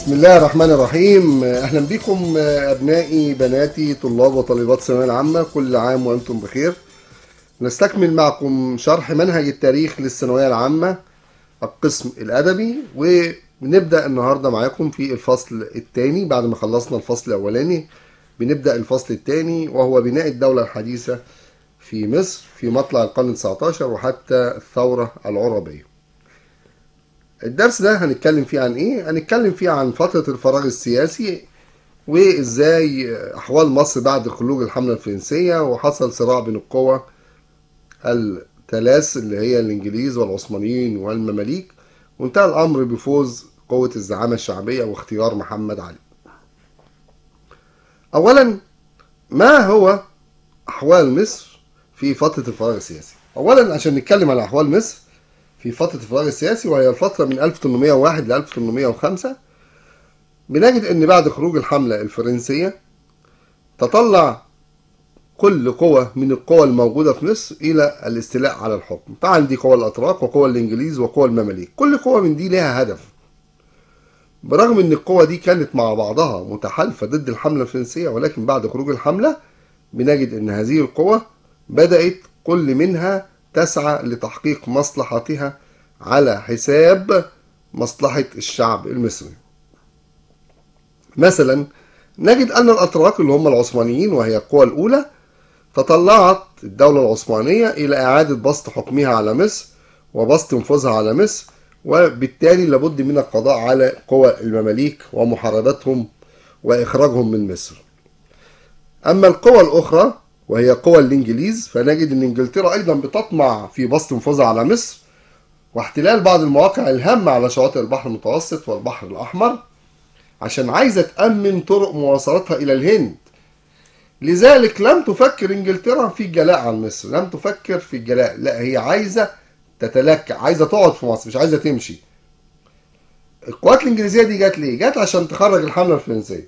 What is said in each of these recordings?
بسم الله الرحمن الرحيم اهلا بكم ابنائي بناتي طلاب وطالبات الثانويه العامه كل عام وانتم بخير نستكمل معكم شرح منهج التاريخ للثانويه العامه القسم الادبي ونبدا النهارده معاكم في الفصل الثاني بعد ما خلصنا الفصل الاولاني بنبدا الفصل الثاني وهو بناء الدوله الحديثه في مصر في مطلع القرن 19 وحتى الثوره العربيه الدرس ده هنتكلم فيه عن ايه هنتكلم فيه عن فترة الفراغ السياسي وازاي احوال مصر بعد خروج الحملة الفرنسية وحصل صراع بين القوى الثلاث اللي هي الانجليز والعثمانيين والمماليك وانتهى الامر بفوز قوة الزعامة الشعبية واختيار محمد علي اولا ما هو احوال مصر في فترة الفراغ السياسي اولا عشان نتكلم عن احوال مصر في فترة الفراغ السياسي وهي الفترة من 1801 ل 1805 بنجد ان بعد خروج الحملة الفرنسية تطلع كل قوة من القوى الموجودة في مصر إلى الاستيلاء على الحكم فعندي قوى الأتراك وقوى الإنجليز وقوى المماليك كل قوة من دي لها هدف برغم ان القوى دي كانت مع بعضها متحالفة ضد الحملة الفرنسية ولكن بعد خروج الحملة بنجد ان هذه القوى بدأت كل منها تسعى لتحقيق مصلحتها على حساب مصلحة الشعب المصري مثلا نجد أن الأتراك اللي هم العثمانيين وهي القوى الأولى تطلعت الدولة العثمانية إلى إعادة بسط حكمها على مصر وبسط نفوذها على مصر وبالتالي لابد من القضاء على قوى المماليك ومحاربتهم وإخراجهم من مصر أما القوى الأخرى وهي قوى الإنجليز فنجد أن إنجلترا أيضا بتطمع في بسط نفوذها على مصر واحتلال بعض المواقع الهامة على شواطئ البحر المتوسط والبحر الأحمر عشان عايزة تأمن طرق مواصلاتها إلى الهند لذلك لم تفكر إنجلترا في الجلاء عن مصر لم تفكر في الجلاء لا هي عايزة تتلكع عايزة تقعد في مصر مش عايزة تمشي القوات الإنجليزية دي جت ليه؟ جت عشان تخرج الحملة الفرنسية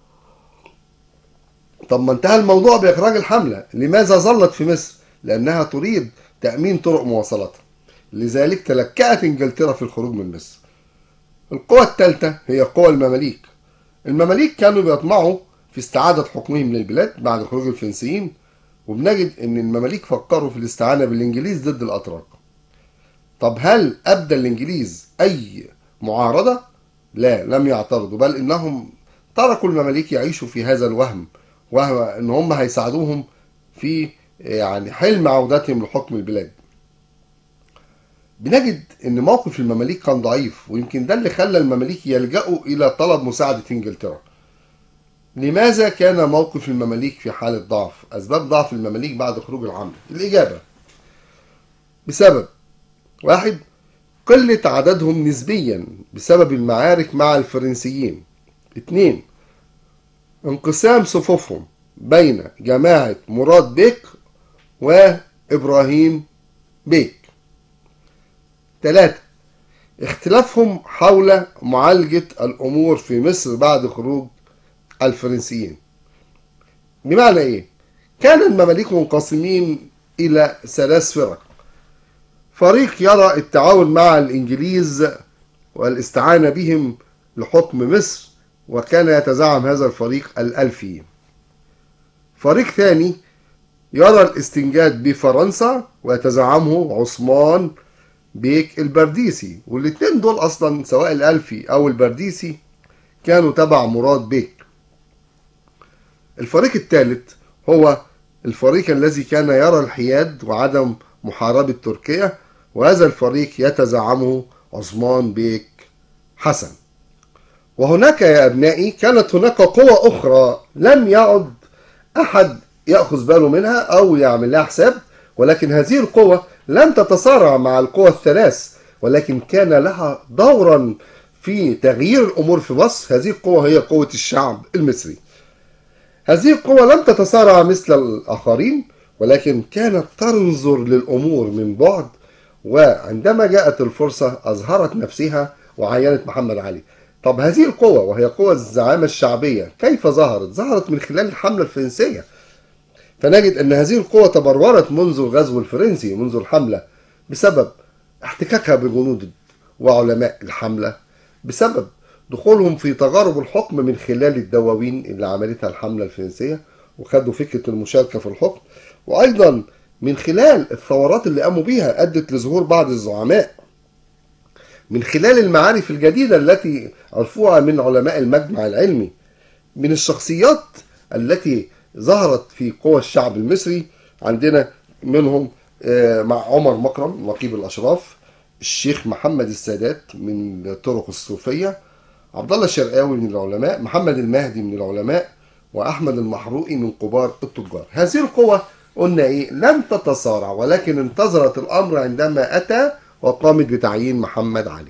طب ما انتهى الموضوع بإخراج الحملة لماذا ظلت في مصر؟ لأنها تريد تأمين طرق مواصلاتها لذلك تلكأت إنجلترا في الخروج من مصر القوى الثالثة هي قوى المماليك المماليك كانوا بيطمعوا في استعادة حكمهم للبلاد بعد خروج الفرنسيين وبنجد ان المماليك فكروا في الاستعانة بالانجليز ضد الاتراك طب هل ابدى الانجليز اي معارضة لا لم يعترضوا بل انهم تركوا المماليك يعيشوا في هذا الوهم وهو ان هم هيساعدوهم في يعني حلم عودتهم لحكم البلاد بنجد ان موقف المماليك كان ضعيف ويمكن ده اللي خلى المماليك يلجأوا الى طلب مساعدة انجلترا لماذا كان موقف المماليك في حالة ضعف اسباب ضعف المماليك بعد خروج العملة الاجابة بسبب واحد قلة عددهم نسبيا بسبب المعارك مع الفرنسيين اثنين انقسام صفوفهم بين جماعة مراد بيك وإبراهيم بيك ثلاثة اختلافهم حول معالجة الأمور في مصر بعد خروج الفرنسيين بمعنى إيه؟ كان المماليك منقسمين إلى ثلاث فرق فريق يرى التعاون مع الإنجليز والاستعانة بهم لحكم مصر وكان يتزعم هذا الفريق الألفي فريق ثاني يرى الاستنجاد بفرنسا ويتزعمه عثمان بيك البرديسي والاثنين دول اصلا سواء الالفي او البرديسي كانوا تبع مراد بيك الفريق الثالث هو الفريق الذي كان يرى الحياد وعدم محاربة تركيا وهذا الفريق يتزعمه عثمان بيك حسن وهناك يا أبنائي كانت هناك قوة أخرى لم يعد أحد يأخذ باله منها أو يعمل لها حساب ولكن هذه القوة لم تتصارع مع القوى الثلاث ولكن كان لها دورا في تغيير الأمور في مصر هذه القوة هي قوة الشعب المصري هذه القوة لم تتصارع مثل الآخرين ولكن كانت تنظر للأمور من بعد وعندما جاءت الفرصة أظهرت نفسها وعينت محمد علي طب هذه القوة وهي قوة الزعامة الشعبية كيف ظهرت؟ ظهرت من خلال الحملة الفرنسية فنجد أن هذه القوة تبررت منذ الغزو الفرنسي منذ الحملة بسبب احتكاكها بجنود وعلماء الحملة بسبب دخولهم في تجارب الحكم من خلال الدواوين اللي عملتها الحملة الفرنسية وخدوا فكرة المشاركة في الحكم وأيضا من خلال الثورات اللي قاموا بيها أدت لظهور بعض الزعماء من خلال المعارف الجديدة التي عرفوها من علماء المجمع العلمي من الشخصيات التي ظهرت في قوى الشعب المصري عندنا منهم مع عمر مكرم نقيب الأشراف الشيخ محمد السادات من طرق الصوفية عبد الله الشرقاوي من العلماء محمد المهدي من العلماء وأحمد المحروقي من كبار التجار هذه القوى قلنا إيه لم تتصارع ولكن انتظرت الأمر عندما أتى وقامت بتعيين محمد علي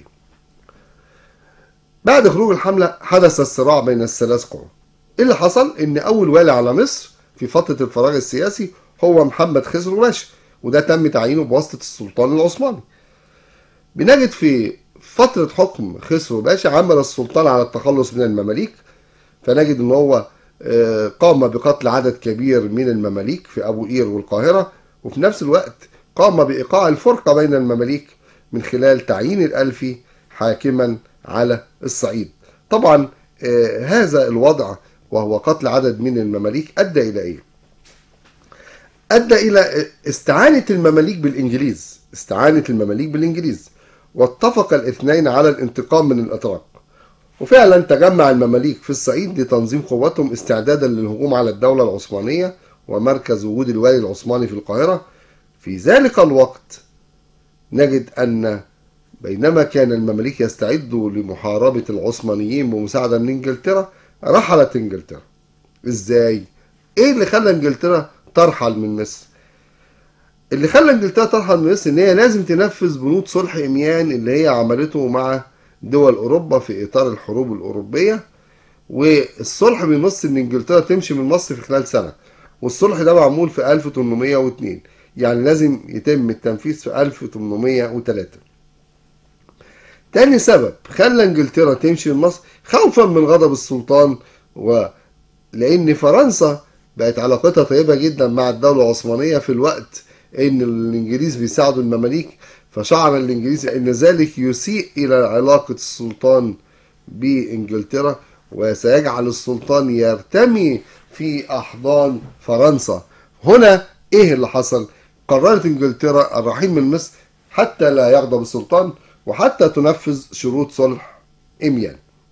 بعد خروج الحملة حدث الصراع بين الثلاث قوى إيه اللي حصل إن أول والي على مصر في فترة الفراغ السياسي هو محمد خسرو باشا وده تم تعيينه بواسطة السلطان العثماني بنجد في فترة حكم خسرو باشا عمل السلطان على التخلص من المماليك فنجد ان هو قام بقتل عدد كبير من المماليك في ابو قير والقاهرة وفي نفس الوقت قام بايقاع الفرقة بين المماليك من خلال تعيين الالفي حاكما على الصعيد طبعا هذا الوضع وهو قتل عدد من المماليك ادى الى ايه ادى الى استعانة المماليك بالانجليز استعانة المماليك بالانجليز واتفق الاثنين على الانتقام من الاتراك وفعلا تجمع المماليك في الصعيد لتنظيم قواتهم استعدادا للهجوم على الدولة العثمانية ومركز وجود الوالي العثماني في القاهرة في ذلك الوقت نجد أن بينما كان المماليك يستعدوا لمحاربة العثمانيين بمساعدة من انجلترا رحلت انجلترا ازاي؟ ايه اللي خلى انجلترا ترحل من مصر؟ اللي خلى انجلترا ترحل من مصر ان هي لازم تنفذ بنود صلح اميان اللي هي عملته مع دول اوروبا في اطار الحروب الاوروبيه والصلح بينص ان انجلترا تمشي من مصر في خلال سنه والصلح ده معمول في 1802 يعني لازم يتم التنفيذ في 1803 تاني سبب خلى انجلترا تمشي من مصر خوفا من غضب السلطان ولان فرنسا بقت علاقتها طيبه جدا مع الدوله العثمانيه في الوقت ان الانجليز بيساعدوا المماليك فشعر الانجليز ان ذلك يسيء الى علاقه السلطان بانجلترا وسيجعل السلطان يرتمي في احضان فرنسا هنا ايه اللي حصل قررت انجلترا الرحيل من مصر حتى لا يغضب السلطان وحتى تنفذ شروط صلح اميان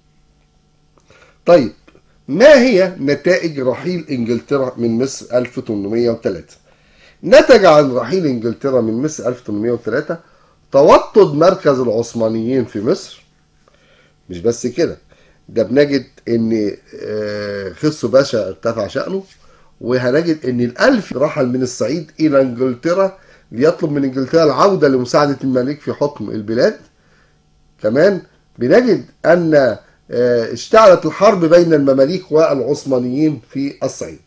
طيب ما هي نتائج رحيل انجلترا من مصر 1803 نتج عن رحيل انجلترا من مصر 1803 توطد مركز العثمانيين في مصر مش بس كده ده بنجد ان خصو باشا ارتفع شأنه وهنجد ان الالف رحل من الصعيد الى انجلترا ليطلب من انجلترا العودة لمساعدة المماليك في حكم البلاد كمان بنجد ان اشتعلت الحرب بين المماليك والعثمانيين في الصعيد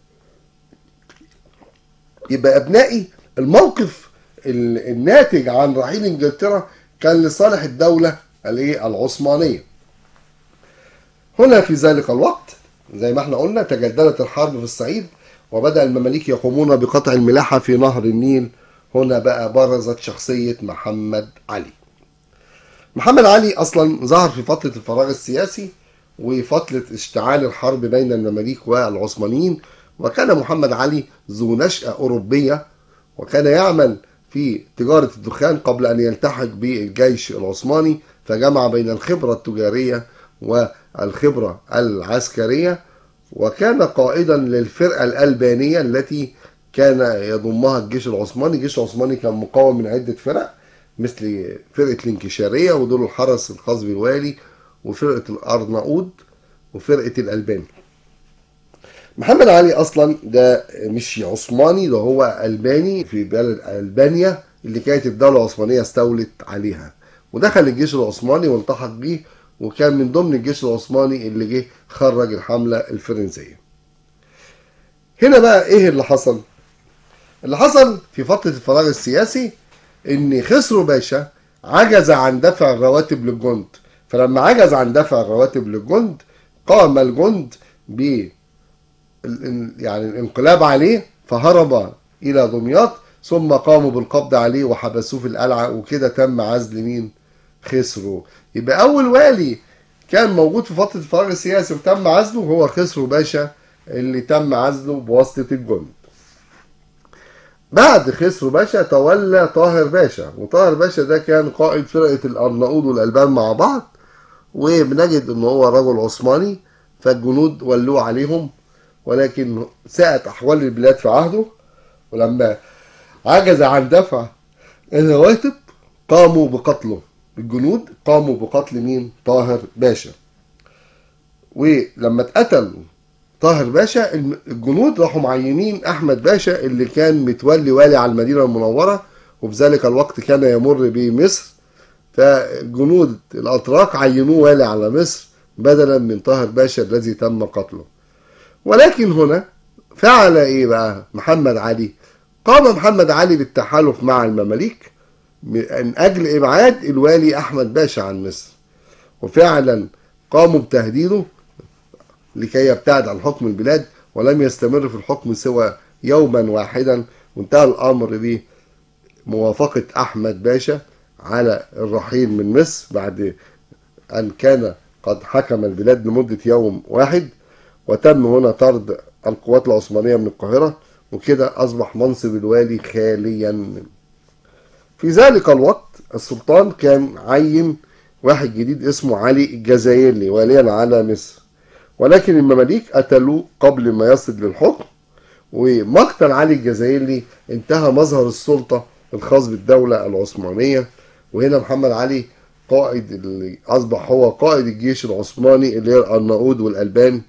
يبقى ابنائي الموقف الناتج عن رحيل انجلترا كان لصالح الدولة العثمانية هنا في ذلك الوقت زي ما احنا قلنا تجددت الحرب في الصعيد وبدأ المماليك يقومون بقطع الملاحة في نهر النيل هنا بقى برزت شخصية محمد علي محمد علي أصلا ظهر في فترة الفراغ السياسي وفترة اشتعال الحرب بين المماليك والعثمانيين وكان محمد علي ذو نشأة أوروبية وكان يعمل في تجارة الدخان قبل أن يلتحق بالجيش العثماني فجمع بين الخبرة التجارية والخبرة العسكرية وكان قائدا للفرقة الألبانية التي كان يضمها الجيش العثماني الجيش العثماني كان مكون من عدة فرق مثل فرقة الانكشارية ودول الحرس الخاص بالوالي وفرقة الأرناؤوط وفرقة الألباني محمد علي اصلا ده مش عثماني ده هو الباني في بلد البانيا اللي كانت الدوله العثمانيه استولت عليها ودخل الجيش العثماني والتحق بيه وكان من ضمن الجيش العثماني اللي جه خرج الحمله الفرنسيه هنا بقى ايه اللي حصل اللي حصل في فتره الفراغ السياسي ان خسرو باشا عجز عن دفع الرواتب للجند فلما عجز عن دفع الرواتب للجند قام الجند ب يعني الانقلاب عليه فهرب الى دمياط ثم قاموا بالقبض عليه وحبسوه في القلعه وكده تم عزل مين؟ خسرو يبقى اول والي كان موجود في فترة الفراغ السياسي وتم عزله هو خسرو باشا اللي تم عزله بواسطة الجند بعد خسرو باشا تولى طاهر باشا وطاهر باشا ده كان قائد فرقة الأرناؤوط والألبان مع بعض وبنجد ان هو رجل عثماني فالجنود ولوه عليهم ولكن ساءت احوال البلاد في عهده ولما عجز عن دفع الرواتب قاموا بقتله الجنود قاموا بقتل مين طاهر باشا ولما اتقتل طاهر باشا الجنود راحوا معينين احمد باشا اللي كان متولي والي على المدينه المنوره وفي ذلك الوقت كان يمر بمصر فجنود الاتراك عينوه والي على مصر بدلا من طاهر باشا الذي تم قتله ولكن هنا فعل ايه بقى محمد علي قام محمد علي بالتحالف مع المماليك من اجل ابعاد الوالي احمد باشا عن مصر وفعلا قاموا بتهديده لكي يبتعد عن حكم البلاد ولم يستمر في الحكم سوى يوما واحدا وانتهى الامر بموافقه احمد باشا على الرحيل من مصر بعد أن كان قد حكم البلاد لمدة يوم واحد وتم هنا طرد القوات العثمانية من القاهرة وكده أصبح منصب الوالي خاليا في ذلك الوقت السلطان كان عين واحد جديد اسمه علي الجزائري واليا على مصر ولكن المماليك قتلوه قبل ما يصل للحكم ومقتل علي الجزائري انتهى مظهر السلطة الخاص بالدولة العثمانية وهنا محمد علي قائد اللي اصبح هو قائد الجيش العثماني اللي هي الارناؤوط والالبان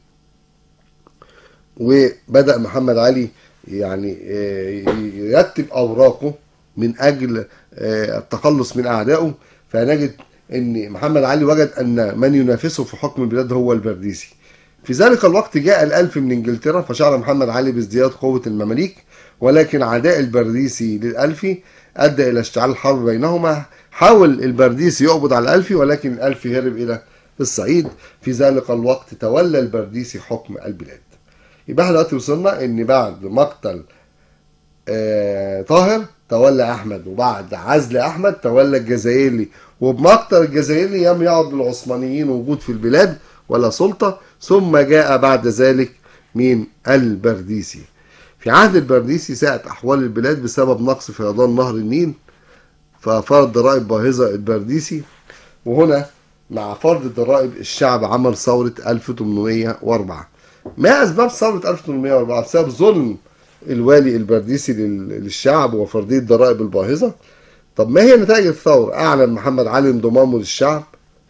وبدا محمد علي يعني يرتب اوراقه من اجل التخلص من اعدائه فنجد ان محمد علي وجد ان من ينافسه في حكم البلاد هو البرديسي في ذلك الوقت جاء الألف من إنجلترا فشعر محمد علي بازدياد قوة المماليك ولكن عداء البرديسي للألفي أدى إلى اشتعال الحرب بينهما حاول البرديسي يقبض على الألفي ولكن الألفي هرب إلى الصعيد في ذلك الوقت تولى البرديسي حكم البلاد يبقى احنا دلوقتي وصلنا ان بعد مقتل آه طاهر تولى احمد وبعد عزل احمد تولى الجزائري وبمقتل الجزائري لم يعد للعثمانيين وجود في البلاد ولا سلطه ثم جاء بعد ذلك مين البرديسي في عهد البرديسي ساءت احوال البلاد بسبب نقص فيضان نهر النيل ففرض ضرائب باهظه البرديسي وهنا مع فرض الضرائب الشعب عمل ثورة 1804 ما أسباب ثورة 1804 بسبب ظلم الوالي البرديسي للشعب وفرضية ضرائب الباهظة طب ما هي نتائج الثورة أعلن محمد علي انضمامه للشعب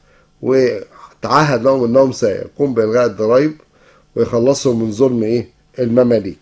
وتعهد لهم أنهم سيقوم بإلغاء الضرائب ويخلصهم من ظلم إيه المماليك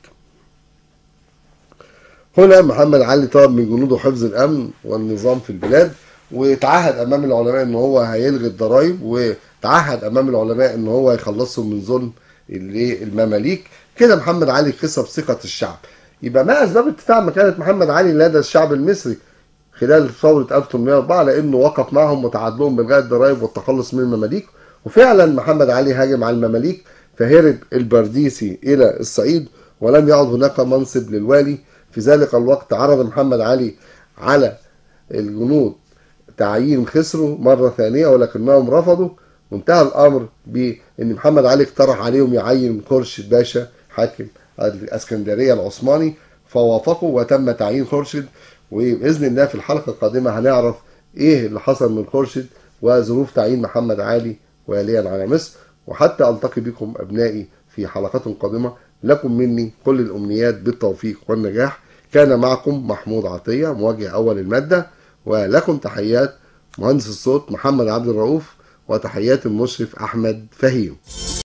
هنا محمد علي طلب من جنوده حفظ الأمن والنظام في البلاد وتعهد امام العلماء ان هو هيلغي الضرائب وتعهد امام العلماء ان هو يخلصهم من ظلم المماليك كده محمد علي كسب ثقه الشعب يبقى ما اسباب ارتفاع مكانه محمد علي لدى الشعب المصري خلال ثوره 1804 لانه وقف معهم وتعادلهم بالغاء الضرائب والتخلص من المماليك وفعلا محمد علي هاجم على المماليك فهرب البرديسي الى الصعيد ولم يعد هناك منصب للوالي في ذلك الوقت عرض محمد علي على الجنود تعيين خسروا مرة ثانية ولكنهم رفضوا وانتهى الأمر بأن محمد علي اقترح عليهم يعين خورشيد باشا حاكم الاسكندرية العثماني فوافقوا وتم تعيين خورشيد وبإذن الله في الحلقة القادمة هنعرف إيه اللي حصل من خورشيد وظروف تعيين محمد علي واليا على مصر وحتى ألتقي بكم أبنائي في حلقات قادمة لكم مني كل الأمنيات بالتوفيق والنجاح كان معكم محمود عطية موجه أول المادة ولكم تحيات مهندس الصوت محمد عبد الرؤوف وتحيات المشرف احمد فهيم